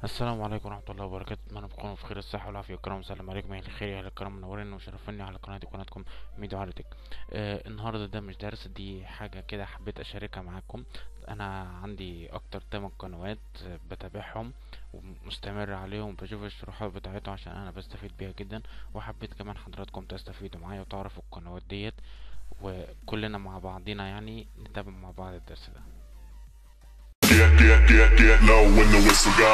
السلام عليكم ورحمة الله وبركاته أتمنى تكونوا في خير الصحة والعافية والكرم والسلام عليكم يا أهل الخير يا أهل الكرم منورين وشرفوني على قناتي قناتكم ميدو عارتك آه النهاردة ده مش درس دي حاجة كده حبيت أشاركها معاكم أنا عندي أكتر تمن قنوات آه، بتابعهم ومستمر عليهم وبشوف الشروحات بتاعتهم عشان أنا بستفيد بيها جدا وحبيت كمان حضراتكم تستفيدوا معايا وتعرفوا القنوات ديت وكلنا مع بعضينا يعني نتابع مع بعض الدرس ده Get, get, get, get low when the whistle go.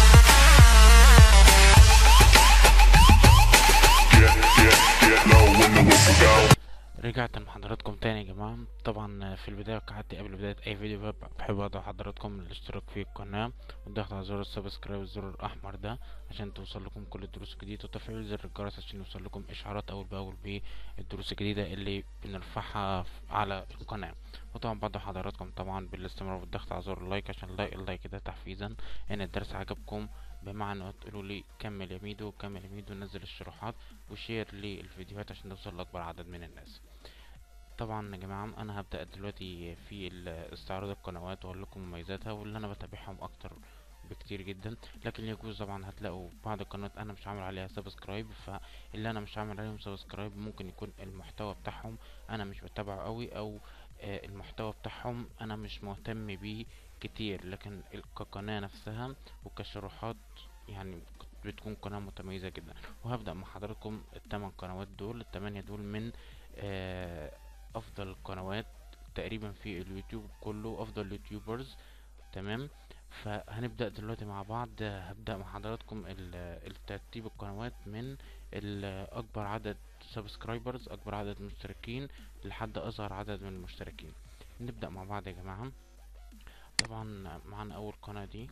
Get, get, get low when the whistle go. رجعت لحضراتكم تاني يا جماعة طبعا في البداية كعادتي قبل بداية أي فيديو بب- بحب أدعو حضراتكم الاشتراك في القناة والضغط على زر السبسكرايب الزر الأحمر ده عشان توصل لكم كل الدروس الجديدة وتفعيل زر الجرس عشان يوصل لكم إشعارات أول بأول بالدروس الجديدة اللي بنرفعها ف- على القناة وطبعا بدعو حضراتكم طبعا بالاستمرار بالضغط على زر اللايك عشان اللايك اللايك ده تحفيزا إن الدرس عجبكم بمعنى تقولوا لي كمل يا ميدو كمل يا ميدو نزل الشروحات وشير للفيديوهات عشان توصل لأكبر عدد من الناس طبعا يا جماعة انا هبدأ دلوقتي في ال- استعراض القنوات واقول لكم مميزاتها واللي انا بتابعهم اكتر بكتير جدا لكن يجوز طبعا هتلاقوا بعض القنوات انا مش عامل عليها سبسكرايب فاللي انا مش عامل عليهم سبسكرايب ممكن يكون المحتوى بتاعهم انا مش بتابعه قوي او آه، المحتوى بتاعهم انا مش مهتم بيه كتير لكن ال- كقناة نفسها وكشروحات يعني بتكون قناة متميزة جدا وهبدأ مع حضراتكم التمن قنوات دول التمانية دول من آه، افضل القنوات تقريبا في اليوتيوب كله افضل يوتيوبرز تمام فهنبدأ دلوقتي مع بعض هبدأ مع حضراتكم ال- الترتيب القنوات من ال- اكبر عدد سبسكرايبرز اكبر عدد مشتركين لحد اصغر عدد من المشتركين نبدأ مع بعض يا جماعة طبعا معانا اول قناة دي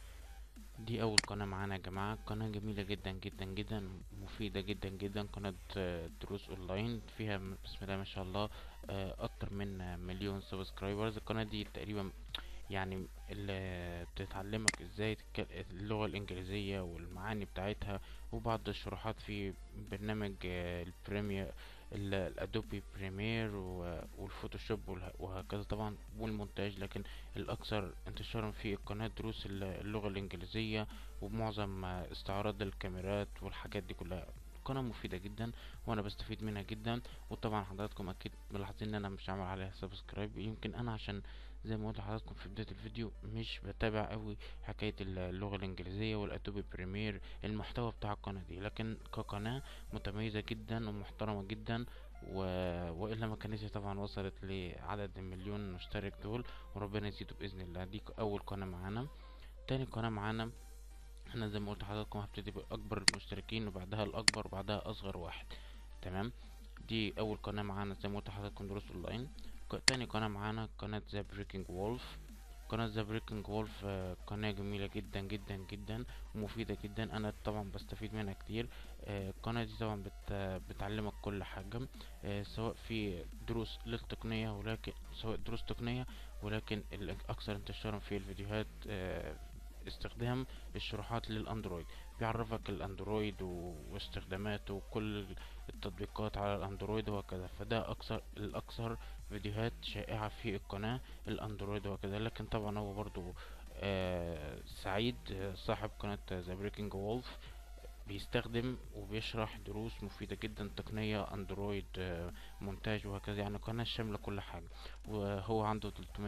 دي اول قناة معانا يا جماعة قناة جميلة جدا جدا جدا مفيدة جدا جدا قناة آه، دروس اونلاين فيها م- بسم الله ما شاء الله آه، اكتر من آه، مليون سبسكرايبرز القناة دي تقريبا يعني اللي بتتعلمك ازاي تتك- اللغة الانجليزية والمعاني بتاعتها وبعض الشروحات في برنامج آه، البريمير ال- الادوبي بريمير و- والفوتوشوب والها- وهكذا طبعا والمونتاج لكن الاكثر انتشارا في القناة دروس ال- اللغة الانجليزية ومعظم آه، استعراض الكاميرات والحاجات دي كلها قناة مفيدة جدا وانا بستفيد منها جدا وطبعا حضراتكم اكيد ملاحظين ان انا مش عامل عليها سبسكرايب يمكن انا عشان زي ما قلت لحضراتكم في بداية الفيديو مش بتابع قوي حكاية ال- اللغة الانجليزية والادوبي بريمير المحتوى بتاع القناة دي لكن كقناة متميزة جدا ومحترمة جدا و... والا ما كانتش طبعا وصلت لعدد المليون مشترك دول وربنا يزيده باذن الله دي اول قناة معانا تاني قناة معانا احنا زي ما قلت لحضراتكم هبتدي باكبر المشتركين وبعدها الاكبر وبعدها اصغر واحد تمام دي اول قناة معانا زي ما قلت لحضراتكم دروس اونلاين ك- تاني قناة معانا قناة ذا بريكنج وولف قناة ذا بريكنج وولف قناة جميلة جدا جدا جدا ومفيدة جدا انا طبعا بستفيد منها كتير آه، القناة دي طبعا بت بتعلمك كل حاجة آه، سواء في دروس للتقنية ولكن سواء دروس تقنية ولكن الأكثر انتشارا في الفيديوهات آه، استخدام الشروحات للأندرويد بيعرفك الأندرويد و- واستخداماته وكل التطبيقات على الأندرويد وهكذا فده أكثر الأكثر فيديوهات شائعة في القناة الأندرويد وكذا لكن طبعا هو برضو آه، سعيد آه، صاحب قناة ذا بريكنج وولف بيستخدم وبيشرح دروس مفيدة جدا تقنية اندرويد آه، مونتاج وهكذا يعني قناة شاملة كل حاجة وهو عنده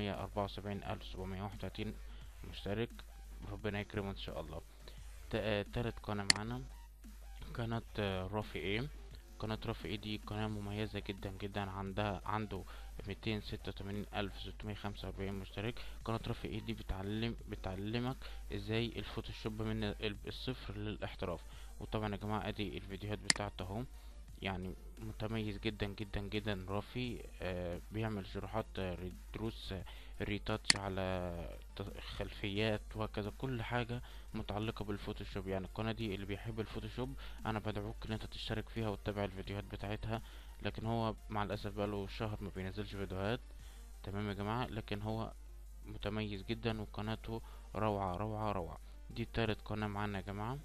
374731 مشترك ربنا يكرمه ان شاء الله تا- آه، تالت قناة معانا قناة آه، رافي ايه قناة رافي ايه دي قناة مميزة جدا جدا عندها عنده ميتين ستة وتمانين ألف ستمية خمسة وأربعين مشترك قناة رافي ايه دي بتعلم بتعلمك ازاي الفوتوشوب من ال- الصفر للاحتراف وطبعا يا جماعة ادي الفيديوهات بتاعته اهو يعني متميز جدا جدا جدا رافي آه بيعمل شروحات آه، ري- دروس آه، ريتاتش على ت- خلفيات وهكذا كل حاجة متعلقة بالفوتوشوب يعني القناة دي اللي بيحب الفوتوشوب انا بدعوك ان انت تشترك فيها وتتابع الفيديوهات بتاعتها لكن هو مع الاسف بقاله شهر ما بينزلش فيديوهات تمام يا جماعة لكن هو متميز جدا وقناته روعة روعة روعة دي تالت قناة معانا يا جماعة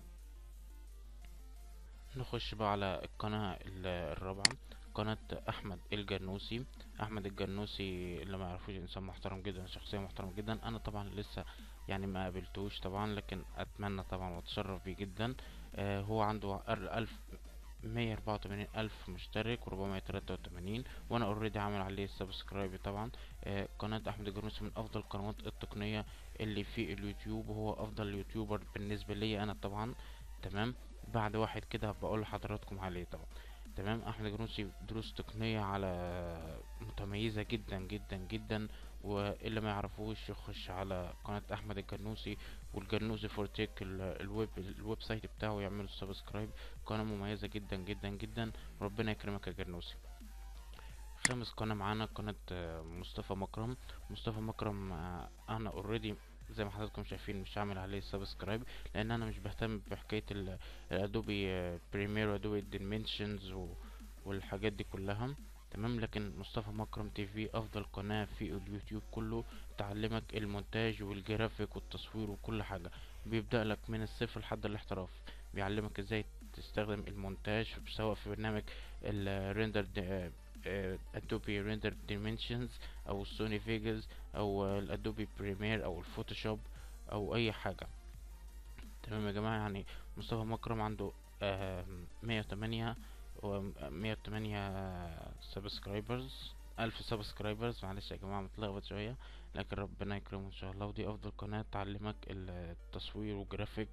نخش بقى على القناة ال- الرابعة قناة أحمد الجنوسي أحمد الجنوسي اللي ما يعرفوش إنسان محترم جدا شخصية محترمة جدا أنا طبعا لسه يعني ما قابلتوش طبعا لكن اتمنى طبعا واتشرف بيه جدا آه هو عنده الف مية اربعة وتمانين الف مشترك وربعمية تلاتة وتمانين وانا اوريدي عامل عليه سبسكرايب طبعا آه قناة احمد الجرنوسي من افضل القنوات التقنية اللي في اليوتيوب وهو افضل يوتيوبر بالنسبة لي انا طبعا تمام بعد واحد كده بقول لحضراتكم عليه طبعا تمام احمد الجرنوسي دروس تقنية على متميزة جدا جدا جدا واللي ما يعرفوش يخش على قناة احمد الجرنوسي والجرنوسي فورتيك ال- الويب الويب سايت بتاعه يعملوا سبسكرايب قناة مميزة جدا جدا جدا ربنا يكرمك يا جرنوسي خامس قناة معانا قناة آه، مصطفى مكرم مصطفى مكرم آه، انا اوريدي زي ما حضراتكم شايفين مش عامل عليه سبسكرايب لان انا مش بهتم بحكاية ال- الادوبي بريمير وادوبي ديمنشنز والحاجات دي كلها تمام لكن مصطفى مكرم تي في افضل قناة في اليوتيوب كله تعلمك المونتاج والجرافيك والتصوير وكل حاجة بيبدأ لك من الصفر لحد الاحتراف بيعلمك ازاي تستخدم المونتاج سواء في برنامج الريندر ادوبي ريندر ديمنشنز او السوني فيجاس او الادوبي بريمير او الفوتوشوب او اي حاجة تمام يا جماعة يعني مصطفى مكرم عنده مية وتمانية ومية وتمانية سبسكرايبرز ألف سبسكرايبرز معلش يا جماعة متلخبط شوية لكن ربنا يكرمه إن شاء الله ودي أفضل قناة تعلمك التصوير والجرافيك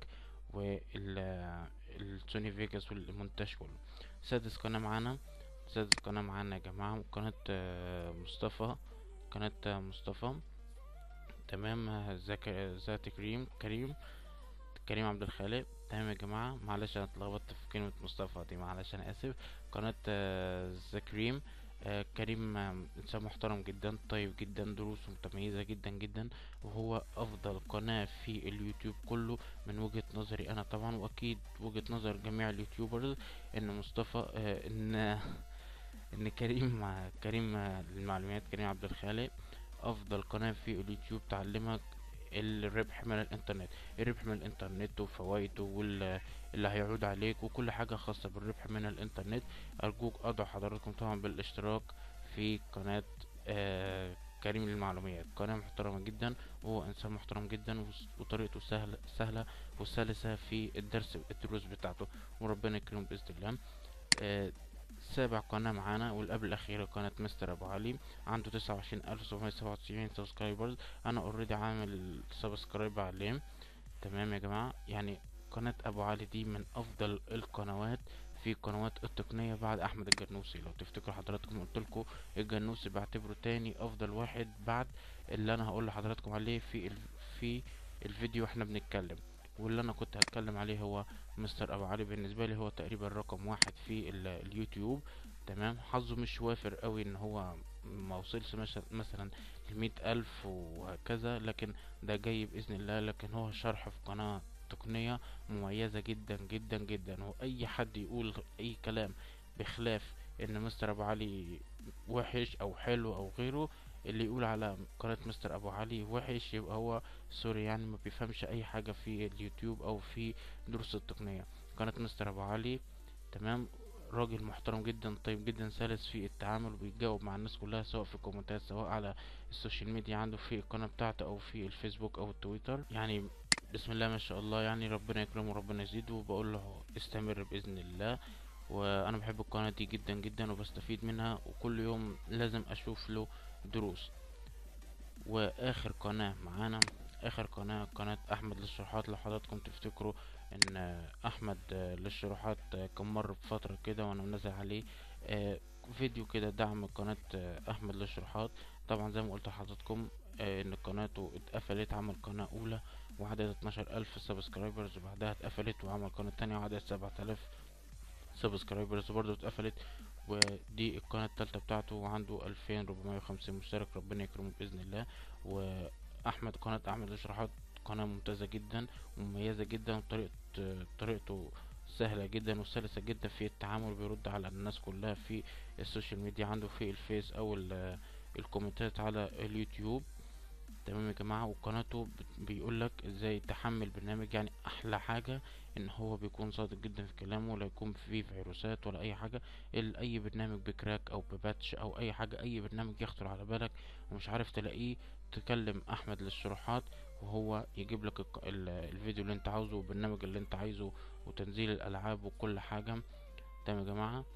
والسوني فيجاس والمونتاج كله سادس قناة معانا سادس قناة معانا يا جماعة قناة آه، مصطفى قناة آه، مصطفى تمام آه، زك... ذات كريم كريم كريم عبد الخالق تمام يا جماعة معلش انا اتلخبطت في كلمة مصطفى دي معلش انا اسف قناة آه، ذا كريم آه، كريم آه، انسان محترم جدا طيب جدا دروسه متميزة جدا جدا وهو افضل قناة في اليوتيوب كله من وجهة نظري انا طبعا واكيد وجهة نظر جميع اليوتيوبرز ان مصطفى آه، ان ان كريم آه، كريم آه، للمعلومات كريم عبد الخالق افضل قناة في اليوتيوب تعلمك الربح من الانترنت الربح من الانترنت وفوائده واللي هيعود عليك وكل حاجة خاصة بالربح من الانترنت ارجوك ادعو حضراتكم طبعا بالاشتراك في قناة آه كريم للمعلومات قناة محترمة جدا وهو انسان محترم جدا وس- وطريقته سهلة سهلة وسلسة في الدرس الدروس بتاعته وربنا يكرمه بإذن الله آه سابع قناة معانا والقبل الأخيرة قناة مستر أبو علي عنده تسعة وعشرين ألف سبعمية سبعة وتسعين سبسكرايبرز أنا اوريدي عامل سبسكرايب عليه تمام يا جماعة يعني قناة أبو علي دي من أفضل القنوات في قنوات التقنية بعد أحمد الجرنوسي لو تفتكروا حضراتكم قلتلكوا الجرنوسي بعتبره تاني أفضل واحد بعد اللي أنا هقول لحضراتكم عليه في ال... في الفيديو احنا بنتكلم واللي أنا كنت هتكلم عليه هو مستر أبو علي بالنسبة لي هو تقريبا رقم واحد في ال... اليوتيوب تمام حظه مش وافر قوي ان هو ما وصلش مش- مثلا لمئة ألف وهكذا لكن ده جاي بإذن الله لكن هو شرح في قناة تقنية مميزة جدا جدا جدا وأي حد يقول أي كلام بخلاف إن مستر أبو علي وحش أو حلو أو غيره اللي يقول على قناة مستر أبو علي وحش يبقى هو سوري يعني ما بيفهمش أي حاجة في اليوتيوب أو في دروس التقنية قناة مستر أبو علي تمام راجل محترم جدا طيب جدا سلس في التعامل وبيتجاوب مع الناس كلها سواء في الكومنتات سواء على السوشيال ميديا عنده في القناة بتاعته او في الفيسبوك او التويتر يعني بسم الله ما شاء الله يعني ربنا يكرمه وربنا يزيده وبقول له استمر باذن الله وانا بحب القناة دي جدا جدا وبستفيد منها وكل يوم لازم اشوف له دروس واخر قناة معانا اخر قناة قناة احمد للشروحات لو حضراتكم تفتكروا ان احمد آه، للشروحات آه، كان مر بفترة كده وانا منزل عليه آه، فيديو كده دعم قناة آه، احمد للشروحات طبعا زي ما قلت لحضراتكم آه، ان قناته اتقفلت عمل قناة اولى وعدد 12 الف سبسكرايبرز وبعدها اتقفلت وعمل قناة تانية وعدد 7000 سبسكرايبرز برضه اتقفلت ودي القناة التالتة بتاعته وعنده 2450 مشترك ربنا يكرمه بإذن الله وأحمد قناة أحمد للشروحات قناة ممتازة جدا ومميزة جدا وطريقة طريقته سهلة جدا وسلسة جدا في التعامل بيرد على الناس كلها في السوشيال ميديا عنده في الفيس أو ال- الكومنتات على اليوتيوب تمام يا جماعة وقناته بيقول لك ازاي تحمل برنامج يعني احلى حاجة ان هو بيكون صادق جدا في كلامه ولا يكون فيه فيروسات ولا اي حاجة ال- اي برنامج بكراك او بباتش او اي حاجة اي برنامج يخطر على بالك ومش عارف تلاقيه تكلم احمد للشروحات وهو يجيب لك الق- ال- الفيديو اللي انت عاوزه والبرنامج اللي انت عايزه وتنزيل الالعاب وكل حاجة تمام يا جماعة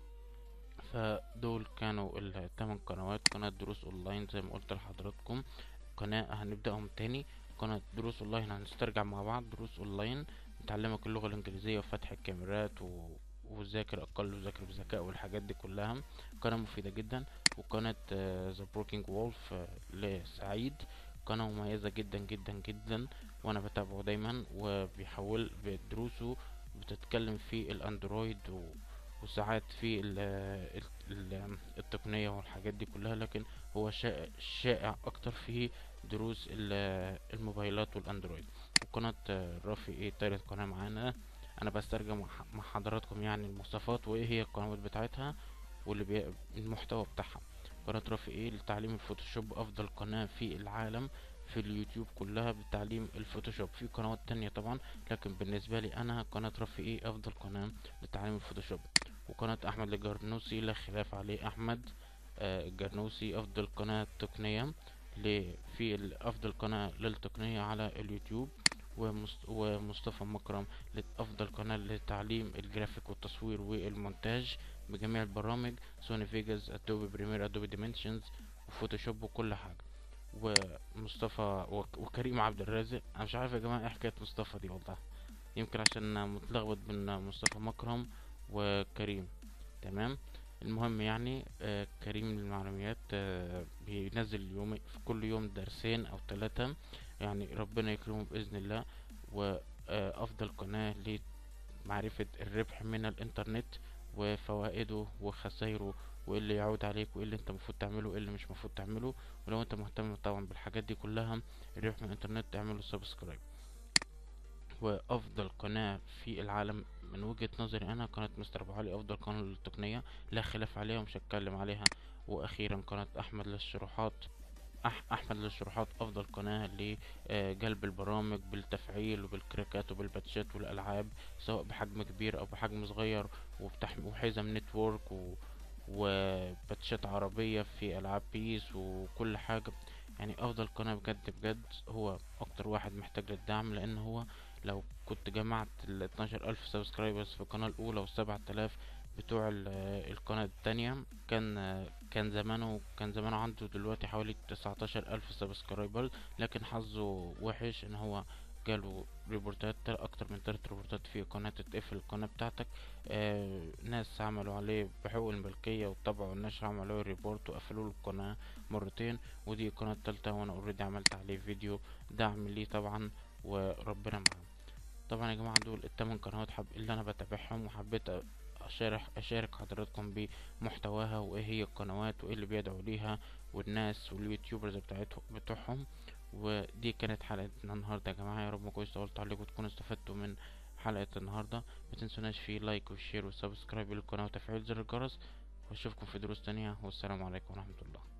فدول كانوا الثمان قنوات قناة دروس اونلاين زي ما قلت لحضراتكم قناة هنبدأهم تاني قناة دروس اونلاين هنسترجع مع بعض دروس اونلاين نتعلمك اللغة الانجليزية وفتح الكاميرات و... وذاكر اقل وذاكر بذكاء والحاجات دي كلها قناة مفيدة جدا وقناة ذا بروكينج وولف لسعيد قناة مميزة جدا جدا جدا وانا بتابعه دايما وبيحول بدروسه بتتكلم في الاندرويد و... وساعات في ال ال التقنية والحاجات دي كلها لكن هو شائع, شائع اكتر في دروس ال- الموبايلات والاندرويد وقناة آه، رافي ايه تالت قناة معانا انا بسترجم مع- مع حضراتكم يعني المواصفات وايه هي القنوات بتاعتها واللي بي... المحتوى بتاعها قناة رافي ايه لتعليم الفوتوشوب افضل قناة في العالم في اليوتيوب كلها بتعليم الفوتوشوب في قنوات تانية طبعا لكن بالنسبة لي انا قناة رافي ايه افضل قناة لتعليم الفوتوشوب وقناة احمد الجرنوسي لا خلاف عليه احمد آه، الجرنوسي افضل قناة تقنية ل- في ال- افضل قناة للتقنية على اليوتيوب ومص- ومصطفى مكرم لأفضل قناة لتعليم الجرافيك والتصوير والمونتاج بجميع البرامج سوني فيجاس ادوبي بريمير ادوبي ديمنشنز وفوتوشوب وكل حاجة ومصطفى وك- وكريم عبد الرازق انا مش عارف يا جماعة ايه حكاية مصطفى دي والله يمكن عشان متلخبط بين مصطفى مكرم وكريم تمام المهم يعني آه كريم المعلومات آه بينزل يوم في كل يوم درسين او ثلاثة يعني ربنا يكرمه بإذن الله وأفضل قناة لمعرفة الربح من الإنترنت وفوائده وخسائره وايه اللي يعود عليك وايه اللي انت المفروض تعمله وايه اللي مش المفروض تعمله ولو انت مهتم طبعا بالحاجات دي كلها الربح من الانترنت اعمله سبسكرايب وافضل قناة في العالم من وجهة نظري انا قناة مستر ابو علي افضل قناة للتقنية لا خلاف عليها ومش هتكلم عليها واخيرا قناة احمد للشروحات أح احمد للشروحات افضل قناة لجلب البرامج بالتفعيل وبالكراكات وبالباتشات والالعاب سواء بحجم كبير او بحجم صغير وبتحم وحزم نتورك و... وباتشات عربية في العاب بيس وكل حاجة يعني افضل قناة بجد بجد هو اكتر واحد محتاج للدعم لان هو لو كنت جمعت ال 12 الف سبسكرايبرز في القناة الاولى والسبعة الاف بتوع ال- القناة التانية كان كان زمانه كان زمانه عنده دلوقتي حوالي 19 الف سبسكرايبر لكن حظه وحش ان هو جاله ريبورتات تل- اكتر من تلات ريبورتات في قناة تتقفل القناة بتاعتك آه ناس عملوا عليه بحقوق الملكية والطبع والنشر عملوا عليه ريبورت وقفلوا له القناة مرتين ودي القناة التالتة وانا اوريدي عملت عليه فيديو دعم ليه طبعا وربنا معاه طبعا يا جماعة دول التمن قنوات حب اللي انا بتابعهم وحبيت أ- اشارك اشارك حضراتكم بمحتواها وايه هي القنوات وايه اللي بيدعوا ليها والناس واليوتيوبرز بتاعتهم بتوعهم ودي كانت حلقتنا النهارده يا جماعة يا رب ما كنتش طولت عليكم وتكونوا استفدتوا من حلقة النهارده متنسوناش في لايك وشير وسبسكرايب للقناة وتفعيل زر الجرس واشوفكم في دروس تانية والسلام عليكم ورحمة الله